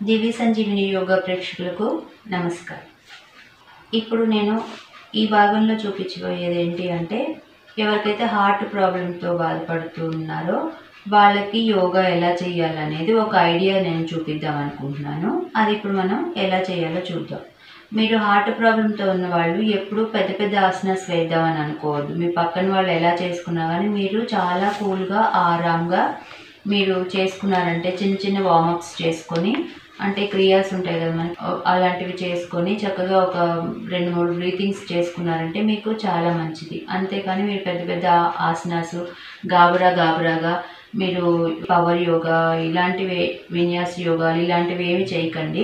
దివ్య సంజీవిని యోగా ప్రేక్షకులకు నమస్కారం ఇప్పుడు నేను ఈ భాగంలో చూపించబోయేది ఏంటి అంటే ఎవరికైతే హార్ట్ ప్రాబ్లంతో బాధపడుతూ ఉన్నారో వాళ్ళకి యోగా ఎలా చేయాలనేది ఒక ఐడియా నేను చూపిద్దాం అనుకుంటున్నాను అది ఇప్పుడు మనం ఎలా చేయాలో చూద్దాం మీరు హార్ట్ ప్రాబ్లంతో ఉన్న వాళ్ళు ఎప్పుడు పెద్ద పెద్ద ఆసనాస్ వేద్దామని అనుకోవద్దు మీ పక్కన వాళ్ళు ఎలా చేసుకున్నా కానీ మీరు చాలా కూల్గా ఆరాంగా మీరు చేసుకున్నారంటే చిన్న చిన్న వార్మప్స్ చేసుకొని అంటే క్రియాస్ ఉంటాయి కదా మనకి అలాంటివి చేసుకొని చక్కగా ఒక రెండు మూడు బ్రీతింగ్స్ చేసుకున్నారంటే మీకు చాలా మంచిది అంతేకాని మీరు పెద్ద పెద్ద ఆసనాస్ గాబరా గాబరాగా మీరు పవర్ యోగా ఇలాంటివి విన్యాస్ యోగాలు ఇలాంటివి ఏమి చేయకండి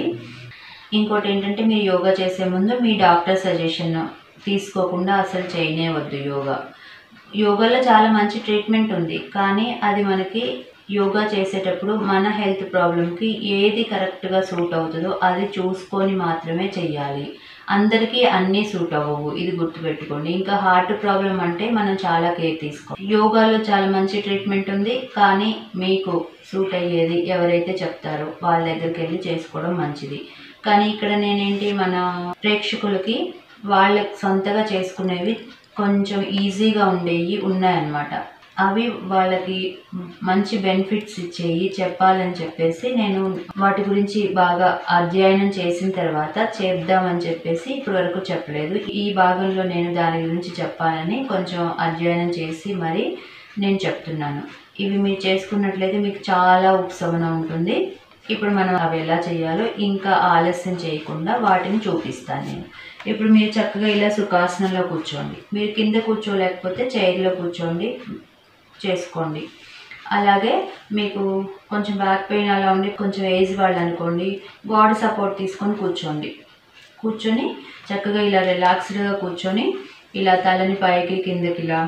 ఇంకోటి ఏంటంటే మీరు యోగా చేసే ముందు మీ డాక్టర్ సజెషన్ తీసుకోకుండా అసలు చేయనే వద్దు యోగా యోగాలో చాలా మంచి ట్రీట్మెంట్ ఉంది కానీ అది మనకి యోగా చేసేటప్పుడు మన హెల్త్ ప్రాబ్లంకి ఏది కరెక్ట్గా సూట్ అవుతుందో అది చూసుకొని మాత్రమే చెయ్యాలి అందరికీ అన్నీ సూట్ అవ్వవు ఇది గుర్తుపెట్టుకోండి ఇంకా హార్ట్ ప్రాబ్లం అంటే మనం చాలా కేర్ తీసుకోవాలి యోగాలో చాలా మంచి ట్రీట్మెంట్ ఉంది కానీ మీకు సూట్ అయ్యేది ఎవరైతే చెప్తారో వాళ్ళ దగ్గరికి వెళ్ళి చేసుకోవడం మంచిది కానీ ఇక్కడ నేనేంటి మన ప్రేక్షకులకి వాళ్ళ సొంతగా చేసుకునేవి కొంచెం ఈజీగా ఉండేవి ఉన్నాయన్నమాట అవి వాళ్ళకి మంచి బెనిఫిట్స్ ఇచ్చేవి చెప్పాలని చెప్పేసి నేను వాటి గురించి బాగా అధ్యయనం చేసిన తర్వాత చేద్దామని చెప్పేసి ఇప్పటి వరకు చెప్పలేదు ఈ భాగంలో నేను దాని గురించి చెప్పాలని కొంచెం అధ్యయనం చేసి మరి నేను చెప్తున్నాను ఇవి మీరు చేసుకున్నట్లయితే మీకు చాలా ఉపశమనం ఉంటుంది ఇప్పుడు మనం అవి ఎలా చేయాలో ఇంకా ఆలస్యం చేయకుండా వాటిని చూపిస్తాను నేను ఇప్పుడు మీరు చక్కగా ఇలా సుఖాసనంలో కూర్చోండి మీరు కింద కూర్చోలేకపోతే చైర్లో కూర్చోండి చేసుకోండి అలాగే మీకు కొంచెం బ్యాక్ పెయిన్ అలా ఉండి కొంచెం ఏజ్ వాళ్ళు అనుకోండి బాడీ సపోర్ట్ తీసుకొని కూర్చోండి కూర్చొని చక్కగా ఇలా రిలాక్స్డ్గా కూర్చొని ఇలా తలని పైకి కిందకి ఇలా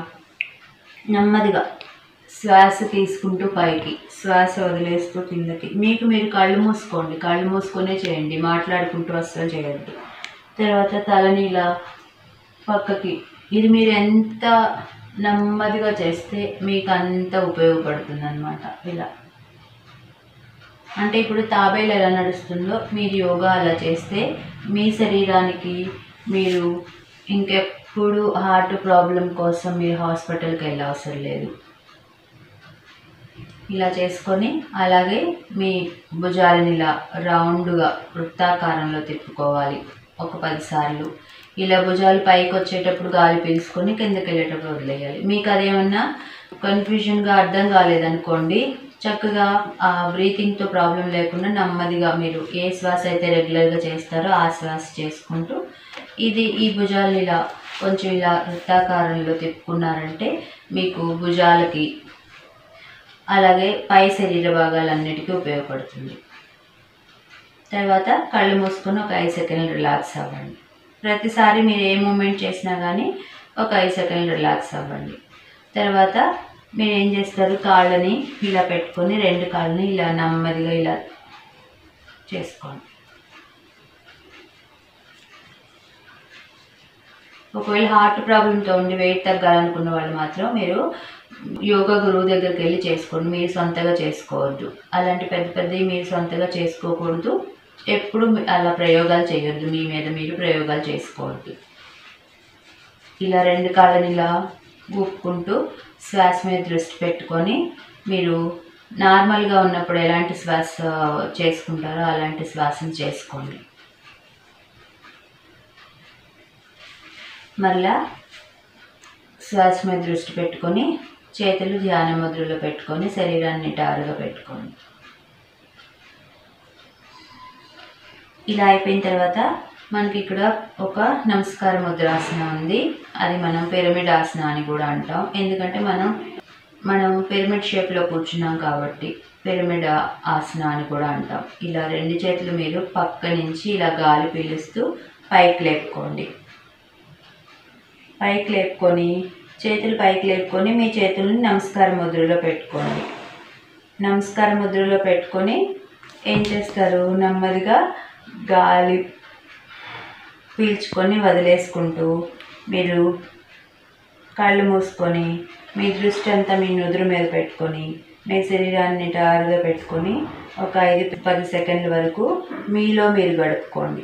నెమ్మదిగా శ్వాస తీసుకుంటూ పైకి శ్వాస వదిలేస్తూ కిందకి మీకు మీరు కళ్ళు మూసుకోండి కళ్ళు మూసుకొనే చేయండి మాట్లాడుకుంటూ అస్సలు చేయొద్దు తర్వాత తలని ఇలా పక్కకి ఇది మీరు ఎంత నెమ్మదిగా చేస్తే మీకు అంత ఉపయోగపడుతుంది అనమాట ఇలా అంటే ఇప్పుడు తాబేలు ఎలా నడుస్తుందో మీరు యోగా అలా చేస్తే మీ శరీరానికి మీరు ఇంకెప్పుడు హార్ట్ ప్రాబ్లం కోసం మీరు హాస్పిటల్కి వెళ్ళే అవసరం లేదు ఇలా చేసుకొని అలాగే మీ భుజాలని ఇలా రౌండ్గా వృత్తాకారంలో తిప్పుకోవాలి ఒక పదిసార్లు ఇలా భుజాలు పైకి వచ్చేటప్పుడు గాలి పీల్చుకొని కిందకి వెళ్ళేటప్పుడు వదిలేయాలి మీకు అదేమన్నా కన్ఫ్యూజన్గా అర్థం కాలేదనుకోండి చక్కగా ఆ బ్రీతింగ్తో ప్రాబ్లం లేకుండా నెమ్మదిగా మీరు ఏ శ్వాస అయితే రెగ్యులర్గా చేస్తారో ఆ శ్వాస చేసుకుంటూ ఇది ఈ భుజాలు ఇలా కొంచెం ఇలా వృత్తాకారంలో తిప్పుకున్నారంటే మీకు భుజాలకి అలాగే పై శరీర భాగాలన్నిటికీ ఉపయోగపడుతుంది తర్వాత కళ్ళు మూసుకొని ఒక ఐదు సెకండ్లు రిలాక్స్ అవ్వండి ప్రతిసారి మీరు ఏ మూమెంట్ చేసినా కానీ ఒక ఐదు సెకండ్లు రిలాక్స్ అవ్వండి తర్వాత మీరు ఏం చేస్తారు కాళ్ళని ఇలా పెట్టుకొని రెండు కాళ్ళని ఇలా నెమ్మదిగా ఇలా చేసుకోండి ఒకవేళ హార్ట్ ప్రాబ్లంతో ఉండి వెయిట్ తగ్గాలనుకున్న వాళ్ళు మాత్రం మీరు యోగా గురువు దగ్గరికి వెళ్ళి చేసుకోండి మీరు సొంతగా చేసుకోవద్దు అలాంటి పెద్ద పెద్దవి మీరు సొంతగా చేసుకోకూడదు ఎప్పుడు అలా ప్రయోగాలు చేయొద్దు మీ మీద మీరు ప్రయోగాలు చేసుకోవద్దు ఇలా రెండు కాళ్ళని ఇలా ఊపుకుంటూ శ్వాస మీద దృష్టి పెట్టుకొని మీరు నార్మల్గా ఉన్నప్పుడు ఎలాంటి శ్వాస చేసుకుంటారో అలాంటి శ్వాసను చేసుకోండి మరలా శ్వాస మీద దృష్టి పెట్టుకొని చేతులు ధ్యాన ముద్రలో పెట్టుకొని శరీరాన్ని టారుగా పెట్టుకోండి ఇలా అయిపోయిన తర్వాత మనకి ఇక్కడ ఒక నమస్కార ముద్రాసన ఉంది అది మనం పిరమిడ్ ఆసన అని కూడా అంటాం ఎందుకంటే మనం మనం పిరమిడ్ షేప్లో కూర్చున్నాం కాబట్టి పిరమిడ్ ఆసన అని కూడా అంటాం ఇలా రెండు చేతులు మీరు పక్క నుంచి ఇలా గాలి పీలుస్తూ పైకి లేపుకోండి పైకి లేపుకొని చేతులు పైకి లేపుకొని మీ చేతులను నమస్కార ముద్రలో పెట్టుకోండి నమస్కార ముద్రలో పెట్టుకొని ఏం చేస్తారు నెమ్మదిగా గాలి పీల్చుకొని వదిలేసుకుంటూ మీరు కళ్ళు మూసుకొని మీ దృష్టి అంతా మీ నుదురు మీద పెట్టుకొని మీ శరీరాన్ని నిటారుగా పెట్టుకొని ఒక ఐదు పది సెకండ్ల వరకు మీలో మీరు గడుపుకోండి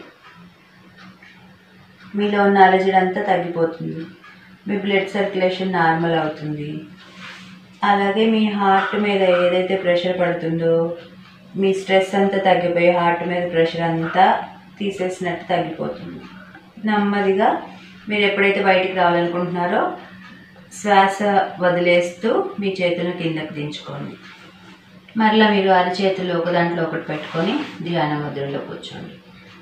మీలో ఉన్న అలజడి అంతా తగ్గిపోతుంది మీ బ్లడ్ సర్క్యులేషన్ నార్మల్ అవుతుంది అలాగే మీ హార్ట్ మీద ఏదైతే ప్రెషర్ పడుతుందో మీ స్ట్రెస్ అంతా తగ్గిపోయి హార్ట్ మీద ప్రెషర్ అంతా తీసేసినట్టు తగ్గిపోతుంది నెమ్మదిగా మీరు ఎప్పుడైతే బయటికి రావాలనుకుంటున్నారో శ్వాస వదిలేస్తూ మీ చేతులను కిందకి దించుకోండి మరలా మీరు అరచేతులు ఒక దాంట్లో ఒకటి పెట్టుకొని ధ్యాన ముద్రలో కూర్చోండి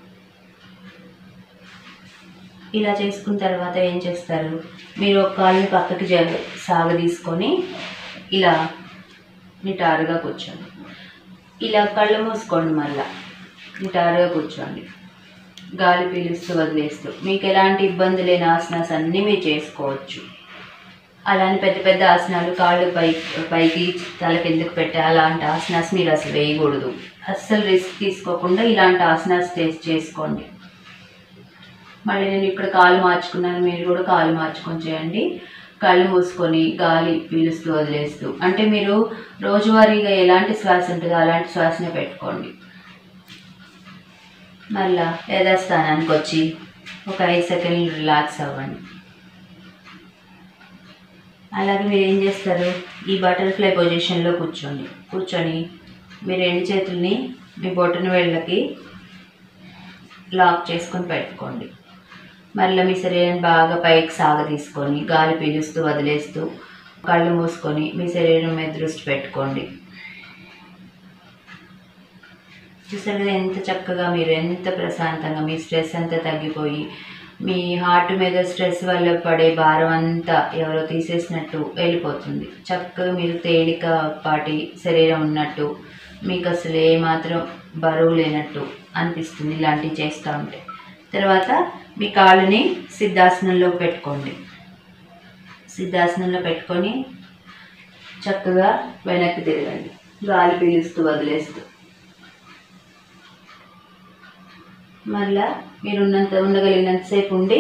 ఇలా చేసుకున్న తర్వాత ఏం చేస్తారు మీరు ఒక కాళ్ళని పక్కకి జ సాగదీసుకొని ఇలా నిటారుగా కూర్చోండి ఇలా కళ్ళు మూసుకోండి మళ్ళా నిటారుగా కూర్చోండి గాలి పీలుస్తూ వదిలేస్తూ మీకు ఎలాంటి ఇబ్బంది లేని ఆసనాస్ అన్నీ మీరు చేసుకోవచ్చు అలానే పెద్ద పెద్ద ఆసనాలు కాళ్ళు పై పైకి తల కిందకు పెట్టే అలాంటి ఆసనాస్ మీరు అసలు వేయకూడదు అస్సలు రిస్క్ తీసుకోకుండా ఇలాంటి ఆసనాస్ చేసి చేసుకోండి మళ్ళీ నేను ఇక్కడ కాలు మార్చుకున్నాను మీరు కూడా కాలు మార్చుకొని చేయండి కళ్ళు మూసుకొని గాలి పీలుస్తూ వదిలేస్తూ అంటే మీరు రోజువారీగా ఎలాంటి శ్వాస ఉంటుందో అలాంటి శ్వాసనే పెట్టుకోండి మళ్ళా యథాస్థానానికి వచ్చి ఒక ఐదు సెకండ్లు రిలాక్స్ అవ్వండి అలాగే మీరు ఏం చేస్తారు ఈ బటర్ఫ్లై పొజిషన్లో కూర్చోండి కూర్చొని మీ రెండు చేతుల్ని మీ బొట్టన వేళ్ళకి లాక్ చేసుకొని పెట్టుకోండి మళ్ళీ మీ శరీరాన్ని బాగా పైకి సాగ తీసుకొని గాలి పీలుస్తూ వదిలేస్తూ కళ్ళు మూసుకొని మీ శరీరం మీద దృష్టి పెట్టుకోండి చూసారు కదా ఎంత చక్కగా మీరు ఎంత ప్రశాంతంగా మీ స్ట్రెస్ అంతా తగ్గిపోయి మీ హార్ట్ మీద స్ట్రెస్ వల్ల పడే భారం అంతా ఎవరో తీసేసినట్టు వెళ్ళిపోతుంది చక్కగా మీరు తేలిక పాటి శరీరం ఉన్నట్టు మీకు అసలు ఏమాత్రం బరువు లేనట్టు అనిపిస్తుంది ఇలాంటివి చేస్తూ ఉంటే తర్వాత మీ కాళ్ళని సిద్ధాసనంలో పెట్టుకోండి సిద్ధాసనంలో పెట్టుకొని చక్కగా వెనక్కి తిరగండి గాలి పీలుస్తూ వదిలేస్తూ మళ్ళా మీరు ఉన్నంత ఉండగలిగినంతసేపు ఉండి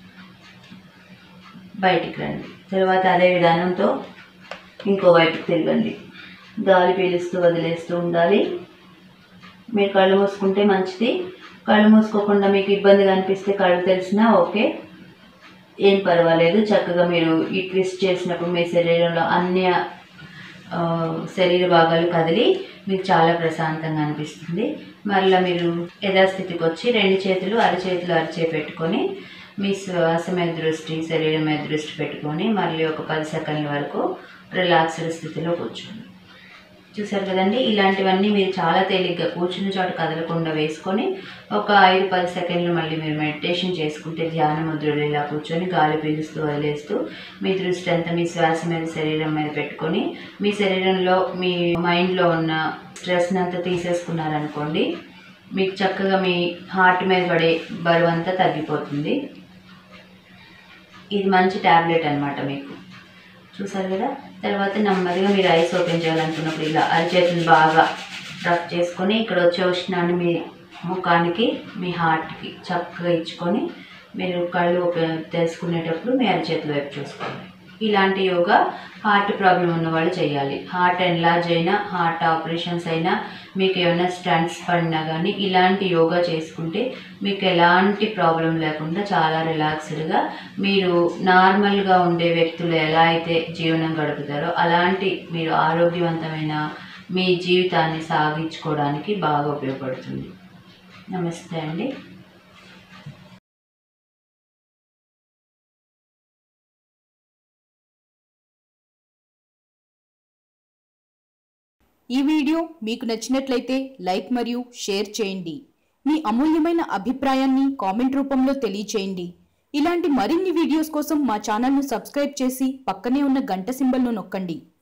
బయటికి రండి తర్వాత అదే విధానంతో ఇంకో వైపుకి తిరగండి గాలి పీలుస్తూ వదిలేస్తూ ఉండాలి మీరు కళ్ళు మూసుకుంటే మంచిది కళ్ళు మూసుకోకుండా మీకు ఇబ్బందిగా అనిపిస్తే కళ్ళు తెలిసినా ఓకే ఏం పర్వాలేదు చక్కగా మీరు ఈ ట్విస్ట్ చేసినప్పుడు మీ శరీరంలో అన్ని ఆ, శరీర భాగాలు కదిలి మీకు చాలా ప్రశాంతంగా అనిపిస్తుంది మరలా మీరు యథాస్థితికి వచ్చి రెండు చేతులు అరచేతులు అరిచే పెట్టుకొని మీ శ్వాస మీద దృష్టి శరీరం మీద దృష్టి పెట్టుకొని మళ్ళీ ఒక పది సెకండ్ల వరకు రిలాక్స్డ్ స్థితిలో కూర్చోండి చూసారు కదండి ఇలాంటివన్నీ మీరు చాలా తేలిగ్గా కూర్చున్న చోట కదలకుండా వేసుకొని ఒక ఐదు పది సెకండ్లు మళ్ళీ మీరు మెడిటేషన్ చేసుకుంటే ధ్యాన ముద్రలు ఇలా కూర్చొని గాలి పీలుస్తూ వదిలేస్తూ మీ దృష్టి అంతా మీ శ్వాస మీద శరీరం మీద పెట్టుకొని మీ శరీరంలో మీ మైండ్లో ఉన్న స్ట్రెస్ని అంతా తీసేసుకున్నారనుకోండి మీకు చక్కగా మీ హార్ట్ మీద పడే బరువు అంతా తగ్గిపోతుంది ఇది మంచి ట్యాబ్లెట్ అన్నమాట మీకు చూసారు కదా తర్వాత నెమ్మదిగా మీరు ఐస్ ఓపెన్ చేయాలనుకున్నప్పుడు ఇలా అరిచేతులు బాగా రఫ్ చేసుకొని ఇక్కడ వచ్చే ఉష్ణాన్ని మీ ముఖానికి మీ హార్ట్కి చక్కగా ఇచ్చుకొని మీరు కళ్ళు ఓపెన్ తెలుసుకునేటప్పుడు మీ అరిచేతుల వైపు చూసుకోండి ఇలాంటి యోగా హార్ట్ ప్రాబ్లం ఉన్న వాళ్ళు చేయాలి హార్ట్ ఎన్లార్జ్ అయినా హార్ట్ ఆపరేషన్స్ అయినా మీకు ఏమైనా స్టంట్స్ పడినా కానీ ఇలాంటి యోగా చేసుకుంటే మీకు ఎలాంటి ప్రాబ్లం లేకుండా చాలా రిలాక్స్డ్గా మీరు నార్మల్గా ఉండే వ్యక్తులు ఎలా అయితే జీవనం గడుపుతారో అలాంటి మీరు ఆరోగ్యవంతమైన మీ జీవితాన్ని సాగించుకోవడానికి బాగా ఉపయోగపడుతుంది నమస్తే అండి ఈ వీడియో మీకు నచ్చినట్లయితే లైక్ మరియు షేర్ చేయండి మీ అమూల్యమైన అభిప్రాయాన్ని కామెంట్ రూపంలో తెలియచేయండి ఇలాంటి మరిన్ని వీడియోస్ కోసం మా ఛానల్ను సబ్స్క్రైబ్ చేసి పక్కనే ఉన్న గంట సింబల్ను నొక్కండి